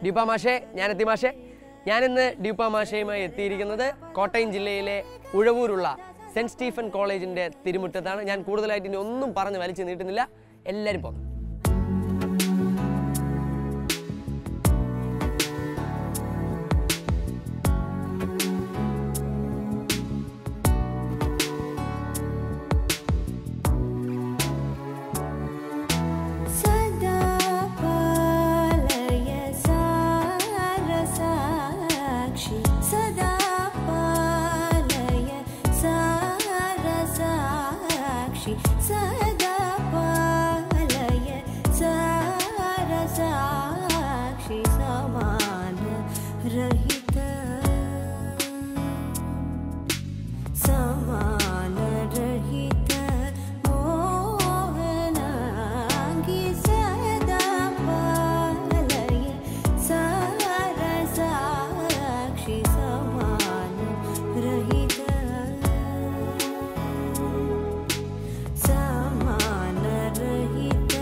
ഡ്യൂപ്പ മാഷെ ഞാൻ എത്തി മാഷെ ഞാനിന്ന് ഡ്യൂപ്പ മാഷയുമായി എത്തിയിരിക്കുന്നത് കോട്ടയം ജില്ലയിലെ ഉഴവൂരുള്ള സെൻറ്റ് സ്റ്റീഫൻ കോളേജിൻ്റെ തിരുമുറ്റത്താണ് ഞാൻ കൂടുതലായിട്ട് ഇനി ഒന്നും പറഞ്ഞ് വലിച്ചു നീട്ടുന്നില്ല എല്ലാവരും പോകും सदा पालय सारसाक्षि सदा पालय सारसाक्षि सदा पालय सारसाक्षि समान रहित समान रहित मोहनाङ्गी सदा पालय सारसाक्षि समान रहित समान रहित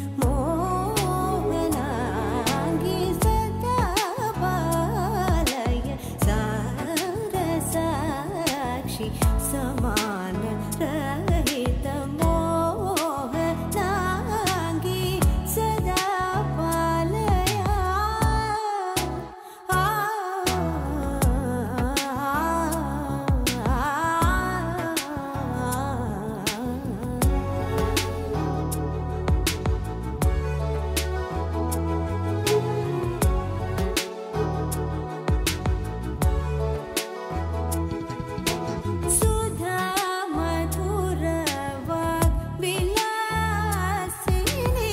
मोहनाङ्गी सदा पालय सारसाक्षि समान रहित मोहनाङ्गी सदा पालय सुधा मधुर विलासिनी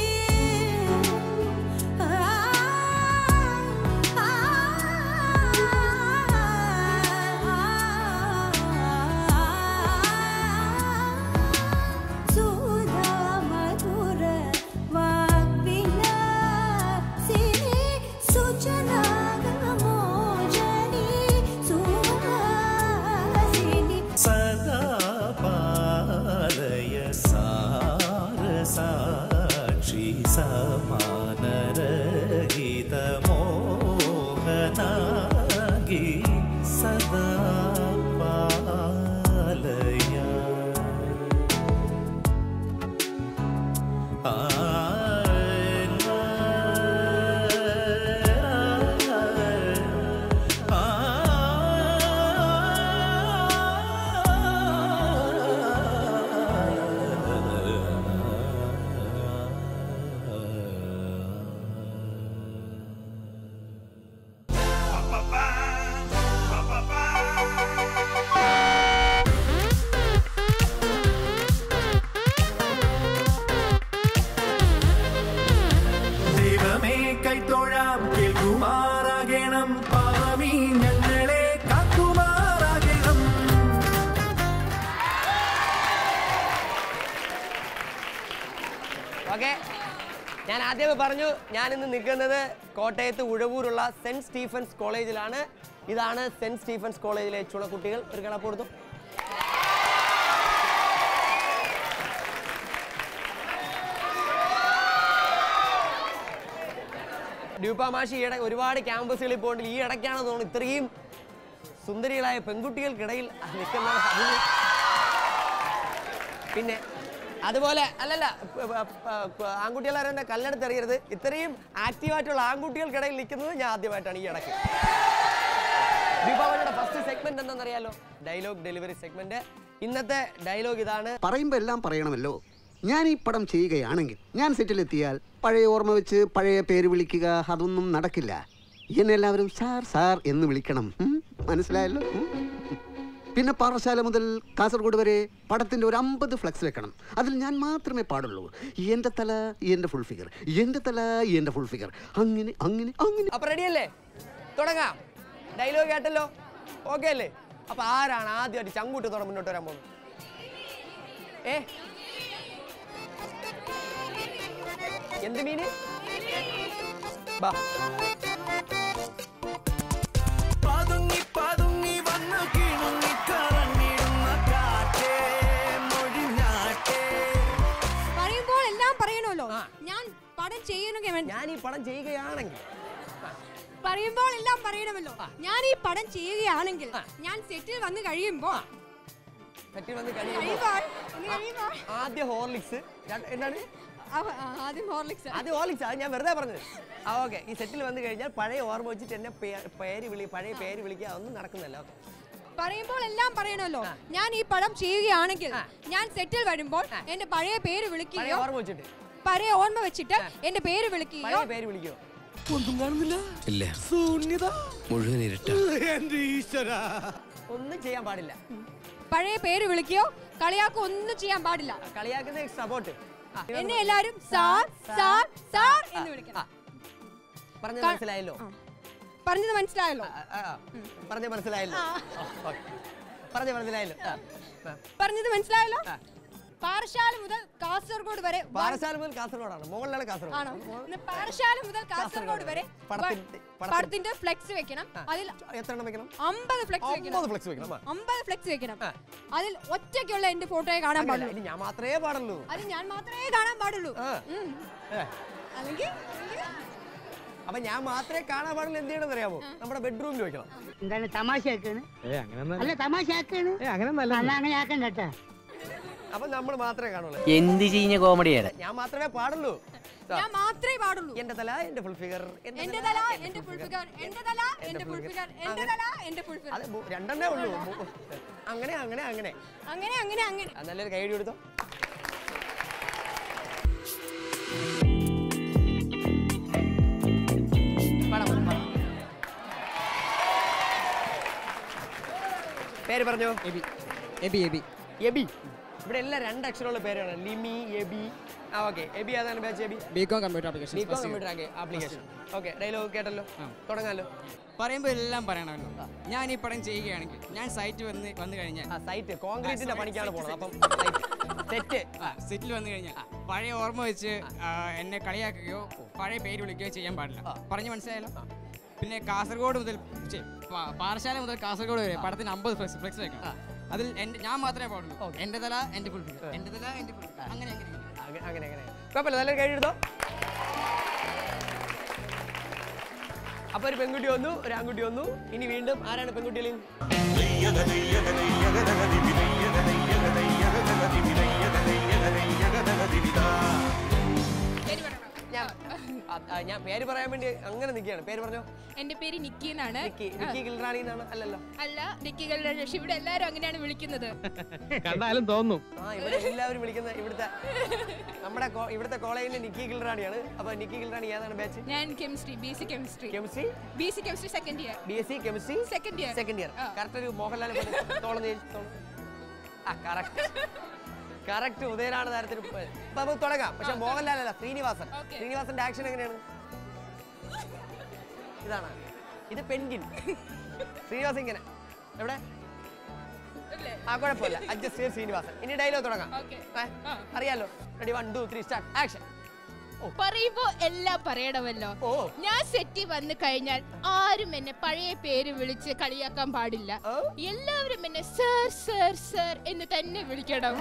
सुधा मधुर विलासिनी सूचना मोजनी सुहासिनी सदा पालय सारसाक्षि समानरहितमोहनागी सदा पालय ദൈവമേ കൈത്തോഴാം കേൾക്കുമാറാകണം പാവമീ ഞങ്ങളെ കാക്കുമാറാകണം ഓക്കെ ഞാൻ ആദ്യമേ പറഞ്ഞു ഞാൻ ഇന്ന് നിൽക്കുന്നത് കോട്ടയത്ത് ഉഴവൂരുള്ള സെൻറ്റ് സ്റ്റീഫൻസ് കോളേജിലാണ് ഇതാണ് സെൻറ്റ് സ്റ്റീഫൻസ് കോളേജിലെ ചുണക്കുട്ടികൾ ഒരു കിടപ്പ് കൊടുത്തു ഡ്യൂപ്പ മാഷി ഈയിടെ ഒരുപാട് ക്യാമ്പസുകളിൽ പോകുന്നുണ്ട് ഈ ഇടയ്ക്കാണ് തോന്നുന്നു ഇത്രയും സുന്ദരികളായ പെൺകുട്ടികൾക്കിടയിൽ നിൽക്കുന്നത് അതിന് പിന്നെ അതുപോലെ അല്ലല്ല പ- പ- പ- പ- ആൺകുട്ടികളാരും എന്നെ കല്ലെടുത്തെറിയരുത് ഇത്രയും ആക്റ്റീവായിട്ടുള്ള ആൺകുട്ടികൾക്കിടയിൽ നിൽക്കുന്നത് ഞാൻ ആദ്യമായിട്ടാണ് ഈ ഇടയ്ക്ക് ദീപാവലിയുടെ ഫസ്റ്റ് സെഗ്മെന്റ് എന്താണെന്നറിയാലോ ഡയലോഗ് ഡെലിവറി സെഗ്മെന്റ് ഇന്നത്തെ ഡയലോഗ് ഇതാണ് പറയുമ്പോൾ എല്ലാം പറയണമല്ലോ ഞാൻ ഈ പടം ചെയ്യുകയാണെങ്കിൽ ഞാൻ സെറ്റിലെത്തിയാൽ പഴയ ഓർമ്മ വെച്ച് പഴയ പേര് വിളിക്കുക അതൊന്നും നടക്കില്ല എന്നെ എല്ലാവരും സാർ സാർ എന്ന് വിളിക്കണം ഉം? മനസ്സിലായല്ലോ ഉം? പിന്നെ പാറശാല മുതൽ കാസർഗോഡ് വരെ പടത്തിന്റെ ഒരു അമ്പത് ഫ്ലക്സ് വെക്കണം അതിൽ ഞാൻ മാത്രമേ പാടുള്ളൂ എൻ്റെ തല എൻ്റെ ഫുൾ ഫിഗർ എൻ്റെ തല എൻ്റെ ഫുൾ ഫിഗർ അങ്ങനെ അങ്ങനെ അങ്ങനെ അപ്പൊ റെഡിയല്ലേ തുടങ്ങാം ഡയലോഗ് കേട്ടല്ലോ ഓക്കെ അല്ലേ അപ്പൊ ആരാണ് ആദ്യമായിട്ട് ചങ്കൂട്ടത്തോടെ മുന്നോട്ട് വരാൻ പോകുന്നത് ഏ എന്ത് മീന് ബാ പതുങ്ങി പതുങ്ങി വന്നു കിണുങ്ങി കറങ്ങിടുന്ന കാറ്റേ മൊഴിഞ്ഞാട്ടേ പറയുമ്പോൾ എല്ലാം പറയണമല്ലോ ആ. ഞാൻ പടം ചെയ്യണമെങ്കിൽ ഞാൻ ഈ പടം ചെയ്യുകയാണെങ്കിൽ ആ, പറയുമ്പോൾ എല്ലാം പറയണമല്ലോ ഞാൻ ഈ പടം ചെയ്യുകയാണെങ്കിൽ ഞാൻ സെറ്റിൽ വന്ന് കഴിയുമ്പോൾ പറ്റി വന്ന് കഴിയുമ്പോൾ കഴിയുമ്പോൾ ഒന്ന് കഴിയുമ്പോൾ ആദ്യം ഹോർലിക്സ് രണ്ട്- എന്താണ് അവ- ആ, ആദ്യം ഹോർലിക്സ് ആദ്യം ഹോർലിക്സ് അത് ഞാൻ വെറുതെ പറഞ്ഞത് ആ ഓക്കെ ഈ സെറ്റിൽ വന്ന് കഴിഞ്ഞാൽ പഴയ ഓർമ്മ വെച്ചിട്ട് എന്നെ പേ- പേര് വിളി പഴയ പേര് വിളിക്കുക അതൊന്നും നടക്കുന്നില്ല ഓക്കെ പറയുമ്പോൾ എല്ലാം പറയണമല്ലോ ഞാൻ ഈ പടം ചെയ്യുകയാണെങ്കിൽ ഞാൻ സെറ്റിൽ വരുമ്പോൾ എന്റെ പഴയ പേര് പഴയ വിളിക്കുകയോ ഓർമ്മ വെച്ചിട്ട് പഴയ ഓർമ്മ വെച്ചിട്ട് എന്റെ പേര് വിളിക്കുകയോ പഴയ പേര് വിളിക്കുമോ ഒന്നും കാണുന്നില്ല ഇല്ല ശൂന്യത മുഴുവൻ ഇരുട്ട എന്റെ ഈശ്വര ഒന്നും ചെയ്യാൻ പാടില്ല പഴയ പേര് വിളിക്കുകയോ കളിയാക്കോ ഒന്നും ചെയ്യാൻ പാടില്ല കളിയാക്കുന്ന സപ്പോർട്ട് എന്നെ എല്ലാരും സാർ സാർ സാർ എന്ന് വിളിക്കണം പറഞ്ഞത് ക- മനസ്സിലായല്ലോ ആ. പറഞ്ഞത് മനസ്സിലായല്ലോ ആ, ആ, ആ. പറഞ്ഞത് മനസ്സിലായല്ലോ പറഞ്ഞ മനസ്സിലായല്ലോ ആ, ആ. പറഞ്ഞത് മനസ്സിലായല്ലോ ആ. പാറശാല മുതൽ കാസർഗോഡ് വരെ വ- പാറശാല മുതൽ കാസർഗോഡാണ് മുകളിലാണ് കാസർഗോഡ് ആണോ ഇന്ന് പാറശാല മുതൽ കാസർഗോഡ് വരെ വ- പടത്തിന്റെ- പടത്തിന്റെ- പടത്തിന്റെ ഫ്ലെക്സ് വെക്കണം അതിൽ എത്ര എണ്ണം വെക്കണം അമ്പത് ഫ്ലെക്സ് അമ്പത് വെക്കണം ഫ്ലെക്സ് വെക്കണം ആ. അമ്പത് ഫ്ലെക്സ് വെക്കണം ആ. അതിൽ ഒറ്റയ്ക്കുള്ള എന്റെ ഫോട്ടോയെ കാണാൻ അങ്ങനെയല്ല, പാടുള്ളൂ ഇനി ഞാൻ മാത്രമേ പാടുള്ളൂ അത് ഞാൻ മാത്രമേ കാണാൻ പാടുള്ളൂ ആ. ഉം. ഏ. അല്ലെങ്കിൽ അല്ലെങ്കിൽ അപ്പൊ ഞാൻ മാത്രമേ കാണാൻ പാടുള്ളൂ എന്ത് ചെയ്യണമെന്ന് അറിയാമോ നമ്മുടെ ബെഡ്റൂമിൽ വെക്കണം എന്താണ് തമാശയാക്കാണ് അല്ല തമാശയാക്കാണ് അല്ല അങ്ങനെ ആക്കണ്ട കേട്ടാ അപ്പൊ നമ്മൾ മാത്രമേ കാണുള്ളൂ എന്ത് ചെയ്യുന്ന കോമഡിയാണ് ഞാൻ മാത്രമേ പാടുള്ളൂ ദാ, ഞാൻ മാത്രമേ പാടുള്ളൂ എന്റെ തല എന്റെ ഫുൾ ഫിഗർ എന്റെ തല എന്റെ ഫുൾ ഫിഗർ എന്റെ തല എന്റെ ഫുൾ ഫിഗർ എന്റെ തല എന്റെ ഫുൾ ഫിഗർ അത് മൂ- രണ്ടെണ്ണേ ഉള്ളൂ മൂ- അങ്ങനെ അങ്ങനെ അങ്ങനെ അങ്ങനെ അങ്ങനെ അങ്ങനെ ആ, നല്ലൊരു കൈയടി കൊടുത്തോ പാടാം, പാടാം, പാടാം. പേര് പറഞ്ഞോ എബി എബി എബി എബി ഇവിടെ എല്ലാം രണ്ട് അക്ഷരമുള്ള പേരാണ് ലിമി എബി ആ ഓക്കെ എബി ഏതാണ് batch Eby B Com computer application B Com computer application okay dialogue കേട്ടല്ലോ തുടങ്ങാലോ പറയുമ്പോൾ എല്ലാം പറയണമല്ലോ ഞാൻ ഈ പടം ചെയ്യുകയാണെങ്കിൽ ഞാൻ സൈറ്റ് വന്ന് വന്നു കഴിഞ്ഞാൽ ആ സൈറ്റ് കോൺക്രീറ്റിന്റെ പണിക്കാണ് പോണത് അപ്പം സെറ്റ് സെറ്റിൽ വന്നു കഴിഞ്ഞാൽ പഴയ ഓർമ്മ വെച്ച് ആ, എന്നെ കളിയാക്കുകയോ പഴയ പേര് വിളിക്കുകയോ ചെയ്യാൻ പാടില്ല പറഞ്ഞു മനസ്സിലായല്ലോ പിന്നെ കാസർഗോഡ് മുതൽ ഛെ, പാ- പാറശാല മുതൽ കാസർഗോഡ് വരെ പടത്തിന് അമ്പത് ഫ്ലെക്സ് ഫ്ലെക്സ് വെക്കണം അതിൽ എൻ്റെ ഞാൻ മാത്രമേ പാടുള്ളൂ എൻ്റെ തല എൻ്റെ ഫുൾ ഫിഗർ എൻ്റെ തല എൻ്റെ ഫുൾ ഫിഗർ അങ്ങനെ അങ്ങനെ അങ്ങനെ. അങ്ങനെ അങ്ങനെ കുഴപ്പമില്ല നല്ലൊരു കൈ എടുത്തോ അപ്പൊ ഒരു പെൺകുട്ടി വന്നു ഒരു ആൺകുട്ടി വന്നു ഇനി വീണ്ടും ആരാണ് പെൺകുട്ടികളിൽ ഞാൻ ആ, ആ, ഞാൻ പേര് പറയാൻ വേണ്ടി അങ്ങനെ നിൽക്കുകയാണ് പേര് പറഞ്ഞോ എന്റെ പേര് നിക്കി എന്നാണ് നിക്കി നിക്കി ഗിൽറാണി എന്നാണ് അല്ലല്ലോ അല്ല നിക്കി ഗൾഡൻ പക്ഷെ ഇവിടെ എല്ലാരും അങ്ങനെയാണ് വിളിക്കുന്നത് കണ്ടാലും തോന്നും ആ ഇവിടെ എല്ലാവരും വിളിക്കുന്ന ഇവിടുത്തെ നമ്മുടെ കോ- ഇവിടുത്തെ കോളേജിലെ നിക്കി ഗിൽറാണിയാണ് അപ്പൊ നിക്കി ഗിൽറാണി ഏതാണ് ബാച്ച് ഞാൻ chemistry B C chemistry chemistry B C chemistry second year B S C chemistry second year second year ആ. കറക്റ്റ് ഒരു മോഹൻലാൽ തോളുന്ന ആ കറക്റ്റ് കറക്റ്റ് ഉദയനാണ് താരത്തിന് ഇപ്പൊ നമുക്ക് തുടങ്ങാം പക്ഷെ മോഹൻലാൽ അല്ല ശ്രീനിവാസൻ Okay. ശ്രീനിവാസന്റെ ആക്ഷൻ എങ്ങനെയാണ് ഇതാണ് ഇത് പെൻഗിൻ ശ്രീനിവാസൻ ഇങ്ങനെ എവിടെ ആ കുഴപ്പമില്ല അഡ്ജസ്റ്റ് ചെയ്ത് ശ്രീനിവാസൻ ഇനി ഡയലോഗ് തുടങ്ങാം Okay. ഏ, അറിയാലോ ready one two three start action പറയുമ്പോ എല്ലാം പറയണമല്ലോ ഓ ഞാൻ സെറ്റിൽ വന്നു കഴിഞ്ഞാൽ ആരും എന്നെ പഴയ പേര് വിളിച്ച് കളിയാക്കാൻ പാടില്ല ഓ. എല്ലാവരും എന്നെ സർ സർ സർ എന്ന് തന്നെ വിളിക്കണം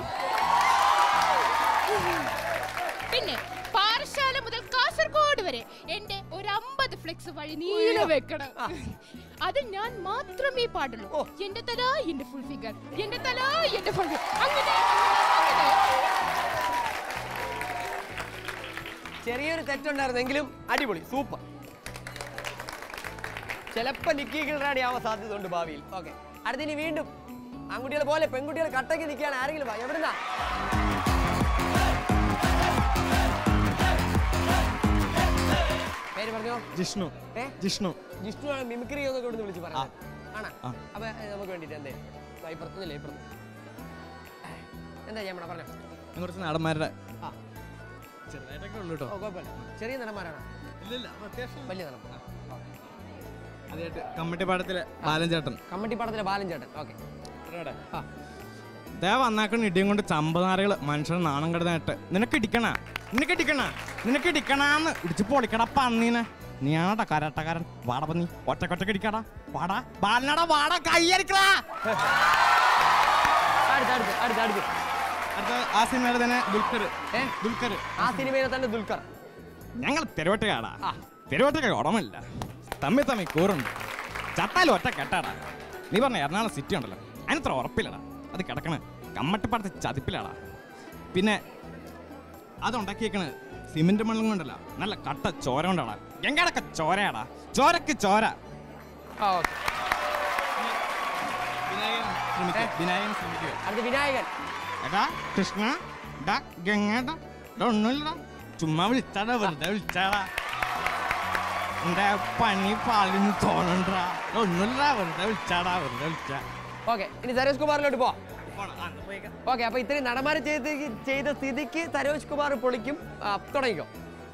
പിന്നെ പാറശാല മുതൽ കാസർഗോഡ് വരെ എന്റെ ഒരു അമ്പത് ഫ്ലെക്സ് വഴി നീളെ വെക്കണം അത് ഞാൻ മാത്രമേ പാടുള്ളൂ ഓ. എന്റെ തല എന്റെ ഫുൾ ഫിഗർ എന്റെ തല എന്റെ ഫുൾ ഫിഗർ അങ്ങനെ അങ്ങനെ ചെറിയൊരു തെറ്റുണ്ടായിരുന്നെങ്കിലും അടിപൊളി സൂപ്പർ ചിലപ്പോ നിക്കി കിളറാടി ആവാൻ സാധ്യതയുണ്ട് ഭാവിയിൽ ഓക്കെ അടുത്തിനി വീണ്ടും ആൺകുട്ടികളെ പോലെ പെൺകുട്ടികൾ കട്ടയ്ക്ക് നിൽക്കുകയാണ് ആരെങ്കിലും വാ എവിടുന്നാ പേര് പറഞ്ഞോ ജിഷ്ണു ഏ ജിഷ്ണു ജിഷ്ണു ആണ് മിമിക്രി എന്നൊക്കെ ഇവിടുന്ന് വിളിച്ച് പറയാം ആണാ അപ്പൊ ഏ, നമുക്ക് വേണ്ടിട്ട് എന്തേ വാ, ഇപ്പുറത്തുനിന്നില്ലേ ഇപ്പുറത്ത് എന്താ ചെയ്യാൻ വേണം പറഞ്ഞോ കുറച്ച് നടന്മാരുടെ ആ ചെറുതായിട്ടൊക്കെ ഉള്ളു കേട്ടോ ഓ കുഴപ്പമില്ല ചെറിയ നടന്മാരാണോ ഇല്ലില്ല അത്യാവശ്യം വലിയ നടന്മാർ അതായിട്ട് കമ്മിറ്റി പാടത്തിലെ ബാലൻ ചേട്ടൻ കമ്മട്ടി പടത്തിലെ ബാലൻ ചേട്ടൻ ഓക്കെ ആ ദേ വന്നാക്കണ ഇടിയും കൊണ്ട് ചമ്പനാറുകള് മനുഷ്യൻ നാണം കിടന്നിട്ട് നിനക്ക് ഇടിക്കണ നിനക്ക് ഇടിക്കണ നിനക്ക് ഇടിക്കണാന്ന് ഇടിച്ച് പൊളിക്കട പന്നീനെ നീയാണടാ കരട്ടക്കാരൻ വാട പന്നി ഒറ്റക്കൊറ്റക്ക് ഇടിക്കടാ വാടാ ബാലനടാ വാടാ കയ്യരിക്കടാ അടുത്ത് അടുത്ത് അടുത്ത് അടുത്ത് അടുത്ത ആ സിനിമയുടെ തന്നെ ദുൽഖർ ഏ? ദുൽഖർ ആ സിനിമയിലെ തന്നെ ദുൽഖർ ഞങ്ങൾ തെരുവട്ടുകാടാ ആ. തെരുവട്ടുക ഓടമല്ല തമ്മി തമ്മി കൂറുണ്ട് ചത്താലും ഒറ്റ കെട്ടാടാ നീ പറഞ്ഞ എറണാകുളം സിറ്റി ഉണ്ടല്ലോ അതിനത്ര ഉറപ്പില്ലടാ അത് കിടക്കണ കമ്മട്ടിപ്പാടത്തെ ചതിപ്പിലാടാ പിന്നെ അതുണ്ടാക്കിയേക്കണ് സിമെന്റ് മണ്ണും കൊണ്ടല്ല നല്ല കട്ട ചോര കൊണ്ടാടാ എങ്ങടൊക്കെ ചോരയാടാ ചോരക്ക് ചോര ആ ഓക്കെ വിനായകൻ ശ്രമിക്കുക വിനായകൻ ശ്രമിക്കുക അടുത്ത വിനായകൻ എടാ കൃഷ്ണ ഡാ ഗംഗേടാ ഡാ ഒന്നുമില്ലടാ ചുമ്മാ വിളിച്ചാടാ വെറുതെ വിളിച്ചാടാ എന്റെ പണി പാലിന് തോന്നണ്ടാ ഒന്നുമില്ലടാ വെറുതെ വിളിച്ചാടാ വെറുതെ വിളിച്ചാ ഓക്കെ ഇനി സരോജ് കുമാറിലോട്ട് പോവാം പോണം, ആ, എന്നാ പോയേക്കാം. ഓക്കെ അപ്പൊ ഇത്രയും നടന്മാരെ ചെയ്ത് ചെയ്ത സ്ഥിതിക്ക് സരോജ് കുമാർ പൊളിക്കും ആ, തുടങ്ങിക്കോ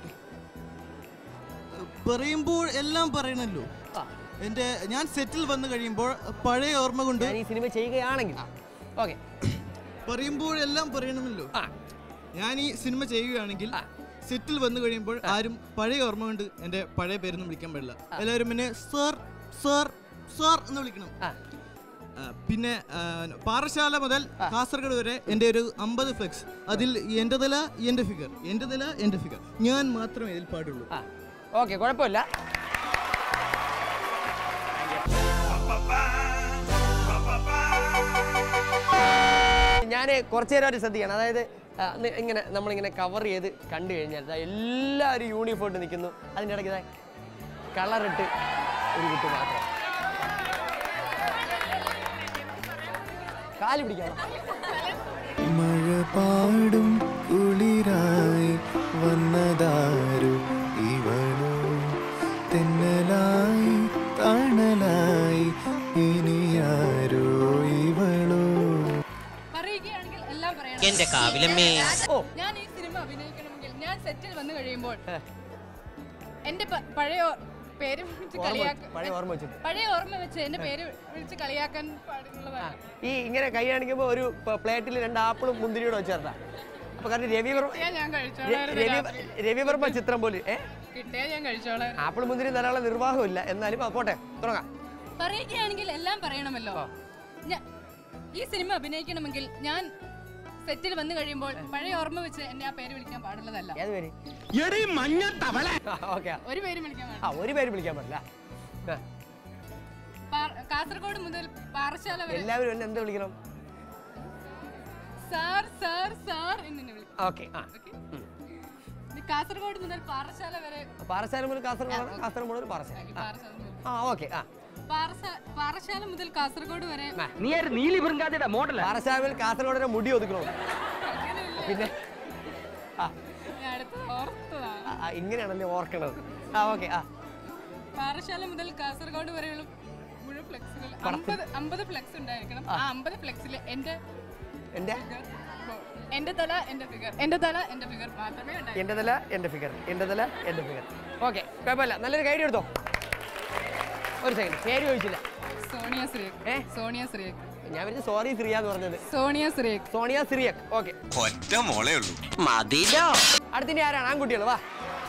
പറയുമ്പോൾ എല്ലാം പറയണല്ലോ ആ. എന്റെ ഞാൻ സെറ്റിൽ വന്നു കഴിയുമ്പോൾ പഴയ ഓർമ്മ കൊണ്ട് ഞാൻ ഈ സിനിമ ചെയ്യുകയാണെങ്കിൽ ഓക്കെ പറയുമ്പോൾ എല്ലാം പറയണമല്ലോ ആ ഞാൻ ഈ സിനിമ ചെയ്യുകയാണെങ്കിൽ ആ. സെറ്റിൽ വന്നു കഴിയുമ്പോൾ ആരും പഴയ ഓർമ്മ കൊണ്ട് എന്റെ പഴയ പേരൊന്നും വിളിക്കാൻ പാടില്ല എല്ലാവരും എന്നെ സർ സർ സർ എന്ന് വിളിക്കണം ആ ആ, പിന്നെ ആ, പാറശാല മുതൽ കാസർഗോഡ് വരെ എൻ്റെ ഒരു അമ്പത് ഫ്ലെക്സ് അതിൽ എൻ്റെ തല എൻ്റെ ഫിഗർ എൻ്റെ തല എൻ്റെ ഫിഗർ ഞാൻ മാത്രമേ ഇതിൽ പാടുള്ളൂ ആ ഓക്കെ കുഴപ്പമില്ല ഞാൻ കുറച്ച് നേരം ഒരു ശ്രദ്ധിക്കണം അതായത് ആ, നി- ഇങ്ങനെ നമ്മളിങ്ങനെ കവർ ചെയ്ത് കണ്ടു കഴിഞ്ഞാൽ ദാ എല്ലാവരും യൂണിഫോം ഇട്ട് നിൽക്കുന്നു അതിൻ്റെ ഇടയ്ക്ക് ദാ കളറിട്ട് ഒരു കുട്ടി മാത്രം കാല് പിടിക്കണം മഴ പാടും കുളിരായി വന്നതാരു ഇവളോ തെന്നലായി തണലായി ഇനിയാരോ ഇവളോ പറയുകയാണെങ്കിൽ എല്ലാം പറയണം എന്റെ കാവിലമ്മേ ഓ ഞാൻ ഈ സിനിമ അഭിനയിക്കണമെങ്കിൽ ഞാൻ സെറ്റിൽ വന്നു കഴിയുമ്പോൾ ഏ, എന്റെ പ- പഴയ ഓ- പേര് വിളിച്ച് ഓർമ്മ കളിയാക്ക പഴയ ഓർമ്മ വെച്ചിട്ട് പഴയ ഓർമ്മ വെച്ച് എന്റെ പേര് വിളിച്ച് കളിയാക്കാൻ പാടുള്ളതാണ് ഈ ഇങ്ങനെ കൈ കാണിക്കുമ്പോൾ ഒരു പ്ലേറ്റിൽ രണ്ട് ആപ്പിളും മുന്തിരിയോടെ വെച്ചേർത്താ അപ്പൊ കാരണം രവിവർമ്മ കിട്ടിയാ ഞാൻ ര- കഴിച്ചോളായിരുന്നു രവി രാത്രി. രവിവർമ്മ ചിത്രം പോലെ ഏ കിട്ടിയാ ഞാൻ കഴിച്ചോളായിരുന്നു ആപ്പിൾ മുന്തിരി തരാനുള്ള നിർവാഹമില്ല എന്നാലും ആ, പോട്ടെ തുടങ്ങാം പറയുകയാണെങ്കിൽ എല്ലാം പറയണമല്ലോ ഞാ- ഈ സിനിമ അഭിനയിക്കണമെങ്കിൽ ഞാൻ സെറ്റിൽ വന്നു കഴിയുമ്പോൾ പഴയ ഓർമ്മ വെച്ച് എന്നെ ആ പേര് വിളിക്കാൻ പാടുള്ളതല്ല ഏത് പേര് ഓക്കെ ഒരു പേര് വിളിക്കാൻ ആ പാടില്ല ഒരു പേര് വിളിക്കാൻ പാടില്ല ആ, പാ- കാസർഗോഡ് മുതൽ പാറശാല വരെ എല്ലാവരും എന്നെ എന്ത് വിളിക്കണം സാർ സാർ സാർ എന്നെ വിളിക്കും ഓക്കെ ആ ഓക്കേ? ഇത് കാസർഗോഡ് മുതൽ പാറശാല വരെ പാറശാല മുതൽ കാസർഗോഡ് കാസർഗോഡ് മുതൽ പാറശാല ആ, പാറശാല മുതൽ ആ ഓക്കെ ആ പാറശാ- പാറശാല മുതൽ കാസർഗോഡ് വരെ നീ ആര് നീലി വൃങ്കാതിയുടെ മോഡലാ പാറശാല മുതൽ കാസർഗോഡിനെ മുടി ഒതുക്കണം പിന്നെ ആ ഞാൻ അടുത്ത് ഓർത്തതാണ് ആ, ആ, ഇങ്ങനെയാണല്ലേ ഓർക്കണത് ആ ഓക്കെ ആ പാറശാല മുതൽ കാസർഗോഡ് വരെയുള്ള മുഴുവൻ ഫ്ലെക്സുകൾ അമ്പത് അമ്പത് ഫ്ലെക്സ് ഉണ്ടായിരിക്കണം ആ അമ്പത് ഫ്ലെക്സിൽ എന്റെ എൻ്റെ figure, എന്റെ തല എന്റെ ഫിഗർ എന്റെ തല എന്റെ ഫിഗർ മാത്രമേ ഉണ്ടായി എൻ്റെ തല എൻ്റെ ഫിഗർ എൻ്റെ തല എൻ്റെ ഫിഗർ ഓക്കെ കുഴപ്പമില്ല നല്ലൊരു കൈഡി എടുത്തോ ഒരു സെക്കൻഡ് പേര് ചോദിച്ചില്ല സോണിയ ശ്രീക് ഏ? സോണിയ ശ്രീക് ഞാൻ വിളിച്ച് സോറി സിറിയ എന്ന് പറഞ്ഞത് സോണിയ ശ്രീക് സോണിയ സിറിയക് ഓക്കെ ഒറ്റ മോളേ ഉള്ളൂ മതിലോ അടുത്തിനി ആരാണ് ആൺകുട്ടികൾ വാ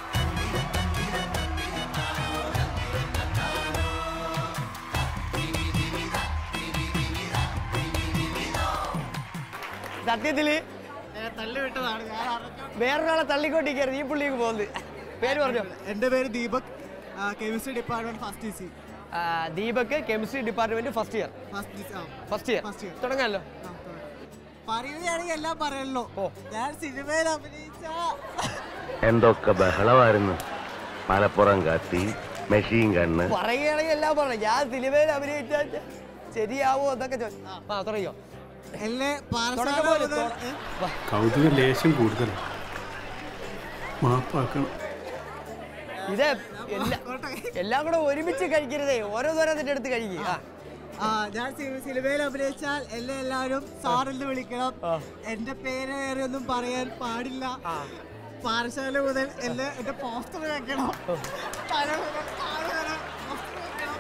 സത്യത്തില് തള്ളിവിട്ടതാണ് ഞാൻ വേറൊരാളെ തള്ളിക്കൊണ്ടിരിക്കുകയായിരുന്നു ഈ പുള്ളിക്ക് പോകുന്നത് പേര് പറഞ്ഞോ എൻ്റെ പേര് Deepak chemistry department first D C ആ, Deepak chemistry department first year first D C first year First year. തുടങ്ങാമല്ലോ പറയുകയാണെങ്കിൽ എല്ലാം പറയല്ലോ ഓ. ഞാൻ സിനിമയിൽ അഭിനയിച്ച എന്തൊക്കെ ബഹളമായിരുന്നു മലപ്പുറം കത്തി മെഷീൻ കണ്ണ് പറയുകയാണെങ്കിൽ എല്ലാം പറഞ്ഞു ഞാൻ സിനിമയിൽ അഭിനയിച്ചാൽ ശരിയാവോ എന്നൊക്കെ ചോദിച്ചു ആ തുടങ്ങിയോ എന്നെ തുടക്കം പോലെ തൊ- വാ. കൗതുക ലേശം കൂടുതൽ മാപ്പാക്കണം ഇത് എല്ലാ എല്ലാം കൂടെ ഒരുമിച്ച് കഴിക്കരുതേ ഓരോന്നോരോന്നിട്ട് എടുത്ത് കഴിക്കുക ആ ആ ഞാൻ സി- സിനിമയിൽ അഭിനയിച്ചാൽ എന്നെ എല്ലാവരും സാറെന്ന് വിളിക്കണം ആ. എന്റെ പേര് വേറെ ഒന്നും പറയാൻ പാടില്ല ആ. പാറശാല മുതൽ എന്നെ എന്റെ പോസ്റ്റർ വെക്കണം തല മുതൽ കാല് വരെ poster വെക്കണം.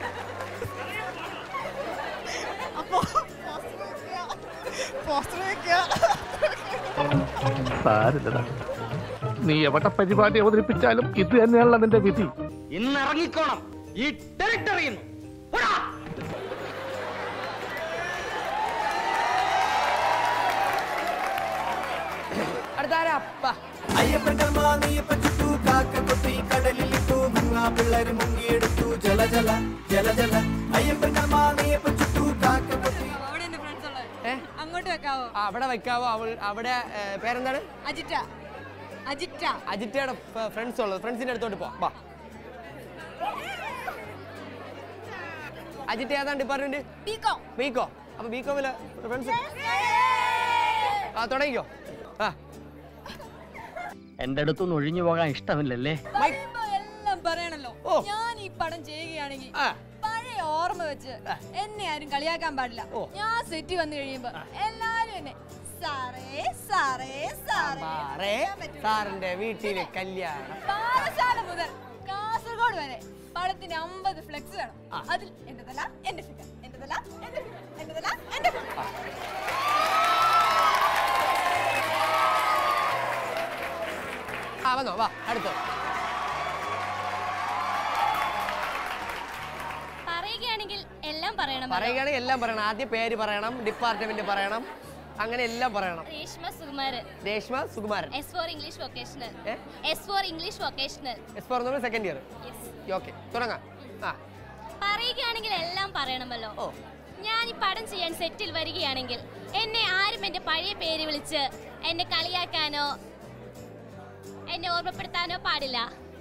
അപ്പൊ പോസ്റ്റർ വെക്കുക സാരില്ലടാ നീ എവിടെ പരിപാടി അവതരിപ്പിച്ചാലും ഇത് തന്നെയാണല്ലോ നിന്റെ വിധി ഇന്ന് ഇറങ്ങിക്കോണം ഈ ടെറിട്ടറിയുന്നു അടുത്ത ആരാ വാ. അയ്യപ്പൻ കർമ്മ നീയപ്പൻ ചുട്ടു കാക്ക കൊത്തി കടലിലിട്ടു മുങ്ങാ പിള്ളേര് മുങ്ങിയെടുത്തു ജല ജല ജല ജല ജല അയ്യപ്പന്റെ മാണിയപ്പൻ ചുട്ടു കാക്കപ്പത്തി അവിടെ എന്റെ ഫ്രണ്ട്സ് ഉള്ളത് ഏ? അങ്ങോട്ട് വെക്കാവോ ആ, അവിടെ വെക്കാവോ അവൾ അവിടെ ഏ, പേരെന്താണ് അജിറ്റ അജിറ്റ അജിറ്റയുടെ ഫ്രണ്ട്സ് ഉള്ളത് ഫ്രണ്ട്സിന്റെ അടുത്തോട്ട് പോ വാ അജിറ്റ ഏതാണ് ഡിപ്പാർട്ട്മെന്റ് ബികോം ബികോ അപ്പൊ ബികോമില് ഫ്രണ്ട്സ് ആ തുടങ്ങിക്കോ ആ എന്റെ അടുത്തൊന്നും ഒഴിഞ്ഞു പോകാൻ ഇഷ്ടമില്ലല്ലേ വരുമ്പോ എല്ലാം പറയണല്ലോ ഓ. ഞാൻ ഈ പടം ചെയ്യുകയാണെങ്കിൽ ആ. പഴയ ഓർമ്മ വെച്ച് എന്നെ ആരും കളിയാക്കാൻ പാടില്ല ഓ. ഞാൻ സെറ്റ് വന്നു കഴിയുമ്പോ എല്ലാരും എന്നെ സാറേ സാറേ സാറേ സാറേ സാറിന്റെ വീട്ടില് കല്യാണം പാലശാല മുതൽ കാസർഗോഡ് വരെ പടത്തിന് അമ്പത് ഫ്ലെക്സ് വേണം അതിൽ എന്റെ തല എന്റെ ഫിഗർ എന്റെ തല എന്റെ ഫിഗർ എന്റെ തല എന്റെ ഫിഗർ ആ വന്നോ വാ അടുത്തോ പറയുകയാണെങ്കിൽ എല്ലാം പറയണം പറയുകയാണെങ്കിൽ എല്ലാം പറയണം ആദ്യം പേര് പറയണം ഡിപ്പാർട്ട്മെന്റ് പറയണം അങ്ങനെ എല്ലാം പറയണം Reshma Sukumaran Reshma Sukumaran S for English vocational ഏ? S for English vocational S for നമ്മൾ സെക്കൻഡ് ഇയർ ഓക്കെ തുടങ്ങാം ആ പറയുകയാണെങ്കിൽ എല്ലാം പറയണമല്ലോ ഓ. ഞാൻ ഈ പടം ചെയ്യാൻ സെറ്റിൽ വരികയാണെങ്കിൽ എന്നെ ആരും എന്റെ പഴയ പേര് വിളിച്ച് എന്നെ കളിയാക്കാനോ എന്നെ ഓർമ്മപ്പെടുത്താനോ പാടില്ല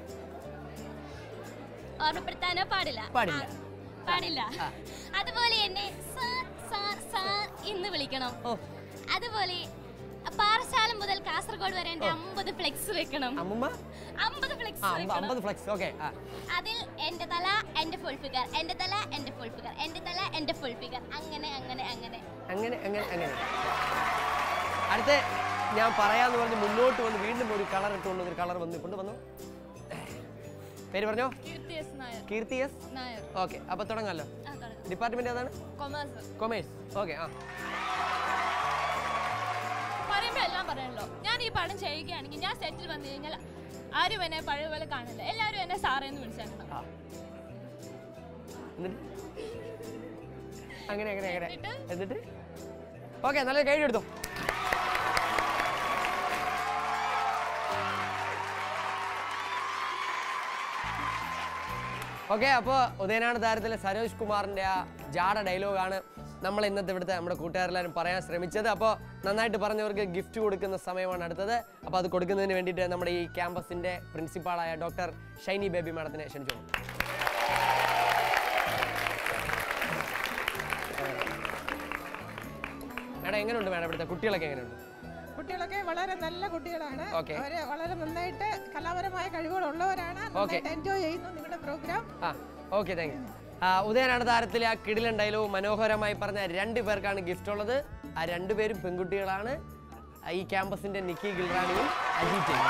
ഓർമ്മപ്പെടുത്താനോ പാടില്ല പാടില്ല. ആ, പാടില്ല ആ. അതുപോലെ എന്നെ സാർ സാർ സാർ എന്ന് വിളിക്കണം ഓ. അതുപോലെ പാറശാല മുതൽ കാസർഗോഡ് വരെ എന്റെ അമ്പത് ഫ്ലെക്സ് വെക്കണം അമ്മുമ്മ അമ്പത് ഫ്ലെക്സ് ആ വെക്കണം അമ്പത് ഫ്ലെക്സ് ഓക്കെ ആ അതിൽ എന്റെ തല എന്റെ ഫുൾ ഫിഗർ എന്റെ തല എന്റെ ഫുൾ ഫിഗർ എന്റെ തല എന്റെ ഫുൾ ഫിഗർ അങ്ങനെ അങ്ങനെ അങ്ങനെ അങ്ങനെ അങ്ങനെ അങ്ങനെ അടുത്ത ഞാൻ പറയാന്ന് പറഞ്ഞ് മുന്നോട്ട് വന്ന് വീണ്ടും ഒരു കളർ ഇട്ടുകൊണ്ട് ഒരു കളർ വന്ന് കൊണ്ട് വന്നു പേര് പറഞ്ഞോ Keerthi S Nair Keerthi S Nair okay അപ്പൊ തുടങ്ങാമല്ലോ ആ, തുടങ്ങാം. ഡിപ്പാർട്ട്മെന്റ് ഏതാണ് കൊമേഴ്സ് കൊമേഴ്സ് ഓക്കെ ആ പറയുമ്പോ എല്ലാം പറയണല്ലോ ഞാൻ ഈ പടം ചെയ്യുകയാണെങ്കിൽ ഞാൻ സെറ്റിൽ വന്നു കഴിഞ്ഞാൽ ആരും എന്നെ പഴയ പോലെ കാണില്ല എല്ലാവരും എന്നെ സാറേ എന്ന് വിളിച്ചേക്കണം ആ. എന്നിട്ട് അങ്ങനെ അങ്ങനെ അങ്ങനെ എന്നിട്ട് ഓക്കെ നല്ല കൈ എടുത്തോ ഓക്കെ അപ്പോൾ ഉദയനാട് താരത്തിലെ സരോജ് കുമാറിൻ്റെ ആ ജാട ഡയലോഗാണ് നമ്മൾ ഇന്നത്തെ ഇവിടുത്തെ നമ്മുടെ കൂട്ടുകാരെല്ലാവരും പറയാൻ ശ്രമിച്ചത് അപ്പോൾ നന്നായിട്ട് പറഞ്ഞവർക്ക് ഗിഫ്റ്റ് കൊടുക്കുന്ന സമയമാണ് അടുത്തത് അപ്പോൾ അത് കൊടുക്കുന്നതിന് വേണ്ടിയിട്ട് നമ്മുടെ ഈ ക്യാമ്പസിൻ്റെ പ്രിൻസിപ്പാളായ ഡോക്ടർ ഷൈനി ബേബി മാഡത്തിനെ ക്ഷണിച്ചോളൂ മാഡം എങ്ങനെയുണ്ട് മാഡം ഇവിടുത്തെ കുട്ടികളൊക്കെ എങ്ങനെയുണ്ട് കുട്ടികളൊക്കെ വളരെ നല്ല കുട്ടികളാണ് Okay. അവര് വളരെ നന്നായിട്ട് കലാപരമായ കഴിവുകളുള്ളവരാണ് നന്നായിട്ട് എൻജോയ് ചെയ്യുന്നു നിങ്ങളുടെ പ്രോഗ്രാം ആ ഓക്കെ താങ്ക് യു ഉദയനാട് താരത്തിലെ ആ കിടിലൻ ഡയലോഗ് മനോഹരമായി പറഞ്ഞ രണ്ട് പേർക്കാണ് ഗിഫ്റ്റ് ഉള്ളത് ആ രണ്ട് പേരും പെൺകുട്ടികളാണ് ആ, ഈ ക്യാമ്പസിന്റെ നിക്കി ഗിൽറാണിയും അജീറ്റയും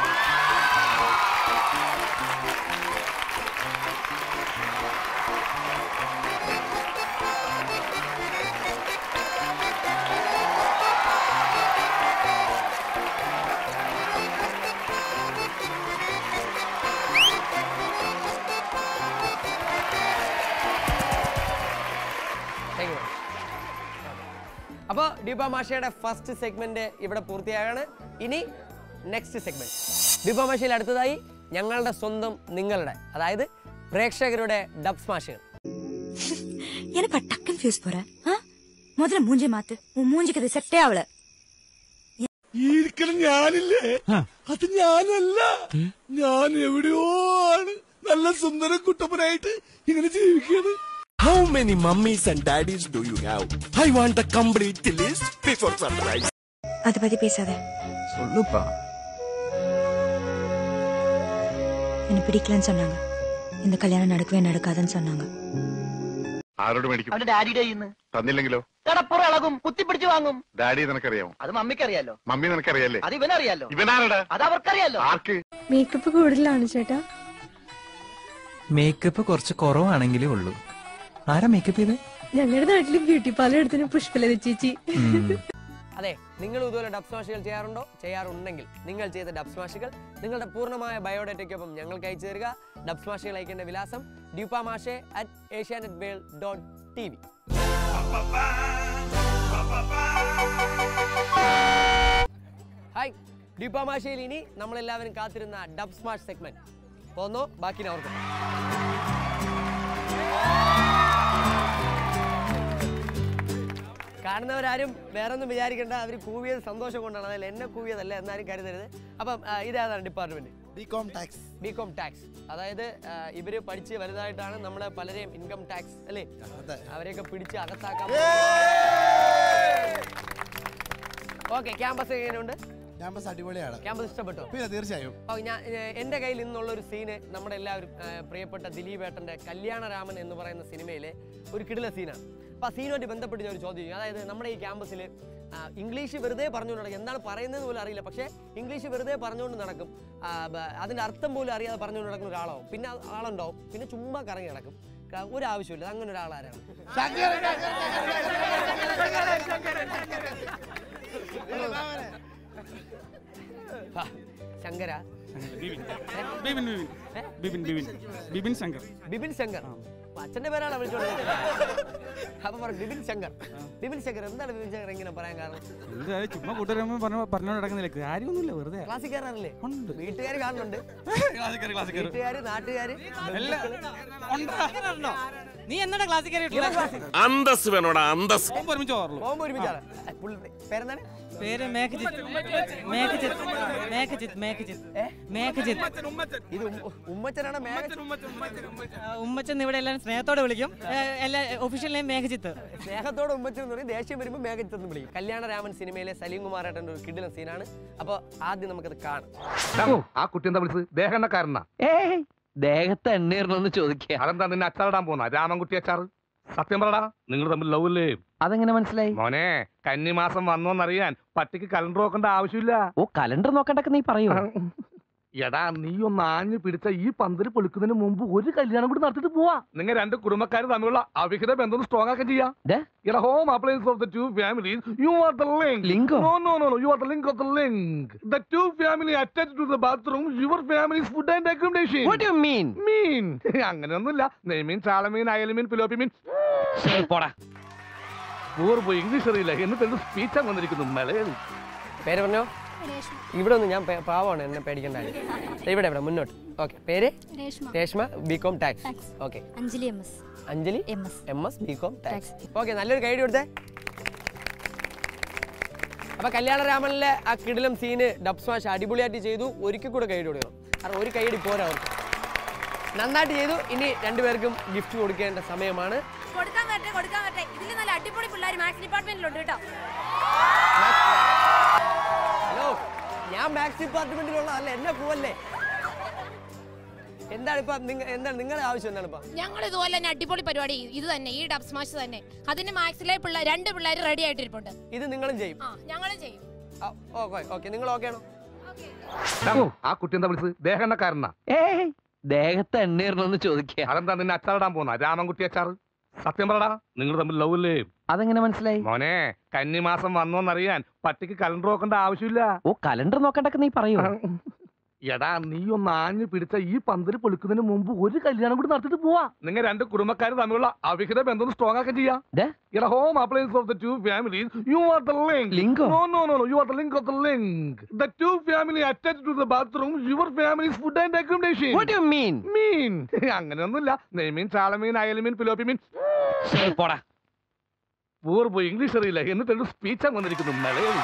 താങ്ക് യു അപ്പോൾ ദീപ മാഷയുടെ ഫസ്റ്റ് സെഗ്മെന്റ് ഇവിടെ പൂർത്തിയാകാണ് ഇനി നെക്സ്റ്റ് സെഗ്മെന്റ് ദീപ മാഷയിൽ അടുത്തതായി ഞങ്ങളുടെ സ്വന്തം നിങ്ങളുടെ അതായത് പ്രേക്ഷകരുടെ ഡബ് സ്മാഷുകൾ எனக்கு டக்குன்னு ஃபியூஸ் போற ஆ? முதல்ல மூஞ்சே மாத்து உன் மூஞ்சிக்கு அது செட்டே ஆகல ഇരിക്കണം ഞാനില്ലേ അത് ഞാനല്ല ഞാൻ എവിടെയോ ആണ് നല്ല സുന്ദര കുട്ടപ്പനായിട്ട് ഇങ്ങനെ ജീവിക്കുന്നത് How many mummies and daddies do you have? I want a complete list before sunrise. அதை பத்தி பேசாத சொல்லுப்பா என்ன பிடிக்கலன்னு சொன்னாங்க இந்த கல்யாணம் நடக்கவே நடக்காதுன்னு சொன்னாங்க ആരോട് മേടിക്കും അവന്റെ ഡാഡിയുടെ കയ്യിൽ നിന്ന് തന്നില്ലെങ്കിലോ കടപ്പുറം ഇളകും കുത്തിപ്പിടിച്ച് വാങ്ങും ഡാഡി നിനക്കറിയാമോ അത് മമ്മിക്കറിയാലോ മമ്മി നിനക്കറിയാലേ അത് ഇവനറിയാലോ ഇവനാരടാ അത് അവർക്കറിയാലോ ആർക്ക് മേക്കപ്പ് കൂടുതലാണ് ചേട്ടാ മേക്കപ്പ് കുറച്ച് കുറവാണെങ്കിലേ ഉള്ളൂ ആരാ മേക്കപ്പ് ചെയ്ത് ഞങ്ങളുടെ നാട്ടില് ബ്യൂട്ടി പാർലർ എടുത്തിന് പുഷ്പലത ചേച്ചി അതെ നിങ്ങൾ ഇതുപോലെ ഡബ് സ്മാഷുകൾ ചെയ്യാറുണ്ടോ ചെയ്യാറുണ്ടെങ്കിൽ നിങ്ങൾ ചെയ്ത ഡബ് സ്മാഷുകൾ നിങ്ങളുടെ പൂർണ്ണമായ ബയോഡേറ്റയ്ക്കൊപ്പം ഞങ്ങൾക്ക് അയച്ചു തരിക ഡബ് സ്മാഷുകൾ അയക്കേണ്ട വിലാസം ഡ്യൂപ്പ മാഷെ at Asianet world dot T V hi ഡ്യൂപ്പ മാഷയിൽ ഇനി നമ്മളെല്ലാവരും കാത്തിരുന്ന ഡബ് സ്മാഷ് സെഗ്മെന്റ് പോന്നോ ബാക്കി ഞാൻ ഓർക്കും കാണുന്നവരാരും വേറെ ഒന്നും വിചാരിക്കേണ്ട അവർ കൂവിയത് സന്തോഷം കൊണ്ടാണ് അതല്ല എന്നെ കൂവിയതല്ല എന്നാലും കരുതരുത് അപ്പം ആ, ഇതേതാണ് department B Com tax B Com tax അതായത് ആ, ഇവര് പഠിച്ച് വലുതായിട്ടാണ് നമ്മളെ പലരെയും ഇൻകം ടാക്സ് അല്ലേ അവരെയൊക്കെ പിടിച്ച് അകത്താക്കാൻ ഓക്കെ ക്യാമ്പസ് എങ്ങനെയുണ്ട് ക്യാമ്പസ് അടിപൊളിയാണ് ക്യാമ്പസ് ഇഷ്ടപ്പെട്ടോ പിന്നെ തീർച്ചയായും ഓ, ഞാൻ ഏഹ്, എൻ്റെ കയ്യിൽ നിന്നുള്ള ഒരു സീന് നമ്മുടെ എല്ലാവരും ഏഹ്, പ്രിയപ്പെട്ട ദിലീപ് ഏട്ടൻ്റെ കല്യാണരാമൻ എന്ന് പറയുന്ന സിനിമയിലെ ഒരു കിടില സീനാണ് അപ്പോൾ ആ സീനുമായിട്ട് ബന്ധപ്പെട്ട് ഞാൻ ഒരു ചോദ്യം ചെയ്യും അതായത് നമ്മുടെ ഈ ക്യാമ്പസിൽ ഇംഗ്ലീഷ് വെറുതെ പറഞ്ഞുകൊണ്ട് നടക്കും എന്താണ് പറയുന്നത് പോലും അറിയില്ല പക്ഷേ ഇംഗ്ലീഷ് വെറുതെ പറഞ്ഞുകൊണ്ട് നടക്കും ആ, ബ- അതിൻ്റെ അർത്ഥം പോലും അറിയാതെ പറഞ്ഞുകൊണ്ട് നടക്കുന്ന ഒരാളാവും പിന്നെ ആ ആളുണ്ടാവും പിന്നെ ചുമ്മാ കറങ്ങി നടക്കും ക- ഒരു ആവശ്യമില്ല അങ്ങനെ ഒരാളാരാണ് ആ, ശങ്കര ബിബിൻ ബിബിൻ ബിബിൻ ബിബിൻ ബിബിൻ ശങ്കർ ബിപിൻ ശങ്കർ അപ്പൊ അച്ഛന്റെ പേരാണ് വിളിച്ചോണ്ട് അപ്പൊ പറ ബിപിൻ ശങ്കർ ബിപിൻ ശങ്കർ എന്താണ് ബിപിൻ ശങ്കർ ഇങ്ങനെ പറയാൻ കാരണം എന്താ ചുമ്മാ കൂട്ടുകാരമ്മ പറഞ്ഞു പറഞ്ഞോണ്ട് നടക്കുന്നില്ല കാര്യമൊന്നുമില്ല വെറുതെ ക്ലാസ്സിൽ കയറാറില്ലേ വീട്ടുകാർ കാണുന്നുണ്ട് ക്ലാസ്സിൽ കയറി ക്ലാസ്സിൽ കയറി വീട്ടുകാര് നാട്ടുകാര് നീ എന്നടാ ക്ലാസ്സിൽ കയറിയിട്ടുള്ളത് അന്തസ് വേണോടാ അന്തസ് ഒരുമിച്ച് പോകുമ്പോ ഒരുമിച്ചാണ് ഏ, പുള്ളി- പേരെന്താണ് പേര് മേഘജിത്ത് മേഘജിത്ത് മേഘജിത്ത് മേഘജിത്ത് മേഘജിത്ത് ഇത് ഉമ്മ- ഉമ്മച്ചനാണ് മേഘ ഉമ്മച്ചൻ ഇവിടെ എല്ലാവരും സ്നേഹത്തോടെ വിളിക്കും ഏ, എല്ലാ ഒഫീഷ്യൽ നെയിം മേഘജിത്ത് സ്നേഹത്തോടെ ഉമ്മച്ചൻ എന്ന് പറയും ദേഷ്യം വരുമ്പോൾ മേഘച്ചെന്ന് വിളിക്കും കല്യാണരാമൻ സിനിമയിലെ സലീം കുമാറേട്ടൻ്റെ ഒരു കിടിലൻ സീനാണ് അപ്പോൾ ആദ്യം നമുക്കത് കാണാം ആ കുട്ടി എന്താ വിളിച്ചത് ദേഹണ്ണക്കാരനാ ഏയ് ദേഹത്ത് എണ്ണീറണമെന്ന് ചോദിക്കുക അതെന്താ നിന്നെ അച്ചാറിടാൻ പോന്ന രാമൻകുട്ടി അച്ചാർ സത്യം പറടാ നിങ്ങൾ തമ്മിൽ ലവ് അല്ലേ അതെങ്ങനെ മനസ്സിലായി മോനെ കന്നിമാസം വന്നോന്നറിയാൻ പട്ടിക്ക് കലണ്ടർ നോക്കേണ്ട ആവശ്യമില്ല ഓ കലണ്ടർ നോക്കണ്ടൊക്കെ നീ പറയൂ എടാ നീ ഒന്ന് ആഞ്ഞു പിടിച്ച ഈ പന്തല് പൊളിക്കുന്നതിന് മുമ്പ് ഒരു കല്യാണം കൂടി നടത്തിട്ട് പോവാ നിങ്ങൾ രണ്ട് കുടുംബക്കാർ തമ്മിലുള്ള അവിഹിത ബന്ധം സ്ട്രോങ് ആക്കാൻ ചെയ്യാം എടാ home appliance of the two families you are the link Link oh? No no no you are the link of the link the two family attach to the bathroom your families food and accommodation What do you mean? മീൻ അങ്ങനെയൊന്നുമില്ല നെയ്മീൻ ചാളമീൻ അയലമീൻ പിലോപ്പി മീൻ പോടാ പോയി English അറിയില്ല എന്നിട്ട് എന്ത് സ്പീച്ചാണ് വന്നിരിക്കുന്നു മലയാളി പേര് പറഞ്ഞോ ഇവിടെ ഒന്ന് ഞാൻ പേ- പാവമാണ് എന്നെ പേടിക്കേണ്ട കാര്യം. ദേ ഇവിടെ ഇവിടെ മുന്നോട്ട് ഓക്കെ പേര് Reshma. Reshma B com tax okay Anjali M S Anjali M S M S B com tax okay നല്ലൊരു ഗൈഡ് കൊടുത്തേ അപ്പൊ കല്യാണരാമനിലെ ആ കിടിലം സീന് ഡബ് സ്മാഷ് അടിപൊളിയായിട്ട് ചെയ്തു ഒരിക്കൽ കൂടെ ഗൈഡ് കൊടുക്കണം കാരണം ഒരു കൈയടി പോരാ അവർക്ക് നന്നായിട്ട് ചെയ്തു ഇനി രണ്ടുപേർക്കും ഗിഫ്റ്റ് കൊടുക്കേണ്ട സമയമാണ് കൊടുക്കാൻ വരട്ടെ കൊടുക്കാൻ വരട്ടെ ഇതിൽ നല്ല അടിപൊളി പിള്ളേർ മാത്സ് ഡിപ്പാർട്ട്മെന്റിലുണ്ട് കേട്ടോ ഹലോ ഞാൻ മാത്സ് ഡിപ്പാർട്ട്മെന്റിലുള്ള അല്ല എന്നെ പോവല്ലേ എന്താണ് ഇപ്പൊ നിങ്ങ എന്താണ് നിങ്ങളുടെ ആവശ്യം എന്താണ് ഇപ്പൊ ഞങ്ങൾ ഇതുപോലെ തന്നെ അടിപൊളി പരിപാടി ഇത് തന്നെ ഈ ഡബ് സ്മാഷ് തന്നെ അതിന് മാത്സിലെ പിള്ളേർ രണ്ട് പിള്ളേർ റെഡി ആയിട്ടിരിപ്പുണ്ട് ഇത് നിങ്ങളും ചെയ്യും ആ ഞങ്ങളും ചെയ്യും ഓക്കെ ഓക്കെ നിങ്ങൾ ഓക്കെ ആണോ ആ കുട്ടി എന്താ വിളിച്ചത് ദേഹണ്ണക്കാരനാ ഏയ് ദേഹത്ത് എണ്ണീറണമെന്ന് ചോദിക്കുക അതെന്താ നിന്നെ അച്ചാറിടാൻ പോന്ന രാമൻകുട്ടി അച്ചാർ സത്യം പറടാ നിങ്ങൾ തമ്മിൽ ലവ് അല്ലേ അതെങ്ങനെ മനസ്സിലായി മോനെ കന്നിമാസം വന്നോന്നറിയാൻ പട്ടിക്ക് കലണ്ടർ നോക്കേണ്ട ആവശ്യമില്ല ഓ കലണ്ടർ നോക്കണ്ടൊക്കെ നീ പറയൂ എടാ നീ ഒന്ന് ആഞ്ഞു പിടിച്ച ഈ പന്തല് പൊളിക്കുന്നതിന് മുമ്പ് ഒരു കല്യാണം കൂടി നടത്തിട്ട് പോവാ നിങ്ങൾ രണ്ട് കുടുംബക്കാർ തമ്മിലുള്ള അവിഹിത ബന്ധം സ്ട്രോങ് ആക്കാൻ ചെയ്യാം എടാ home appliance of the two families you are the link Link oh? No no no you are the link of the link the two family attach to the bathroom your families food and accommodation What do you mean? മീൻ അങ്ങനെയൊന്നുമില്ല നെയ്മീൻ ചാളമീൻ അയലമീൻ പിലോപ്പി മീൻ പോടാ പോയി English അറിയില്ല എന്നിട്ട് എന്ത് സ്പീച്ചാണ് വന്നിരിക്കുന്നു മലയാളി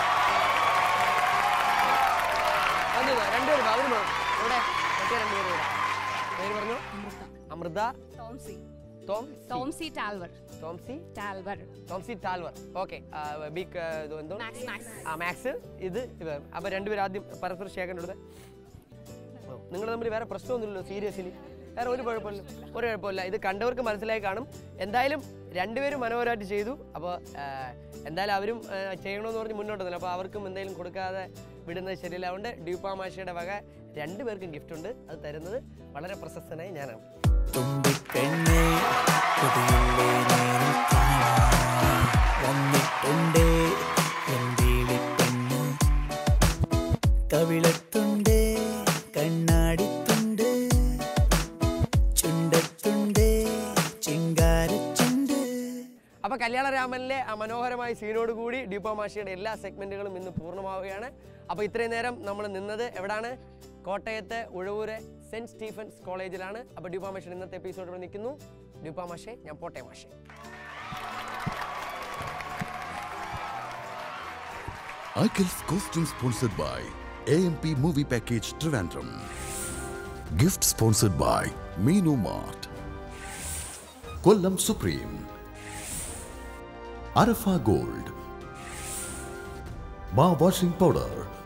വന്നു രണ്ടുപേരും അവരും വേണം. ഇവിടെ മറ്റേ രണ്ടുപേരും ഇവിടെ പേര് പറഞ്ഞു അമൃത ടോംസി ടോം ടോംസി ടാൽവർ ടോംസി ടാൽവർ ടോംസി ടാൽവർ ഓക്കെ ബിഗ് എന്തോ മാക്സ് മാക്സ് ആ മാക്സ് ഇത് ഇവർ അപ്പൊ രണ്ടുപേരും ആദ്യം പരസ്പരം ഷേഖൻ എടുത്ത് നിങ്ങൾ തമ്മിൽ വേറെ പ്രശ്നമൊന്നുമില്ലല്ലോ സീരിയസ്ലി വേറെ ഒരു കുഴപ്പമില്ല ഒരു കുഴപ്പമില്ല ഇത് കണ്ടവർക്ക് മനസ്സിലായി കാണും എന്തായാലും രണ്ടുപേരും മനോഹരമായിട്ട് ചെയ്തു അപ്പോൾ എന്തായാലും അവരും ആ, ചെയ്യണമെന്ന് പറഞ്ഞ് മുന്നോട്ട് തന്നെ അപ്പോൾ അവർക്കും എന്തെങ്കിലും കൊടുക്കാതെ വിടുന്നത് ശരിയല്ല അതുകൊണ്ട് ഡ്യൂപ്പാ മാഷയുടെ വക രണ്ടുപേർക്കും ഗിഫ്റ്റ് ഉണ്ട് അത് തരുന്നത് വളരെ പ്രശസ്തനായ ഞാനാണ് തുമ്പിപ്പെണ്ണേ കൊതിയില്ലേ നേരം കാണാൻ വന്നിട്ടുണ്ടേ എന്തേളിപ്പെണ്ണ് കവിളത്തുണ്ട് കണ്ണാടിത്തുണ്ട് ചുണ്ടത്തുണ്ട് ചിങ്കാരച്ചുണ്ട് അപ്പോൾ കല്യാണരാമനിലെ ആ മനോഹരമായ സീനോട് കൂടി ഡ്യൂപ്പാ മാഷിയുടെ എല്ലാ സെഗ്മെന്റുകളും ഇന്ന് പൂർണ്ണമാവുകയാണ് അപ്പോൾ ഇത്രയും നേരം നമ്മൾ നിന്നത് എവിടാണ് കോട്ടയത്ത് ഉഴവൂര് സെന്റ് സ്റ്റീഫൻസ് കോളേജിലാണ് അപ്പോൾ ഡ്യൂപ്പാ മാഷ ഇന്നത്തെ എപ്പിസോഡ് ഇവിടെ നിൽക്കുന്നു ഡ്യൂപ്പാ മാഷെ ഞാൻ പോട്ടെ മാഷെ Akhil's costume sponsored by AMP Movie Package Trivandrum. Gift sponsored by Menu Mart. Kollam Supreme. Arafa Gold. Ma Washing Powder.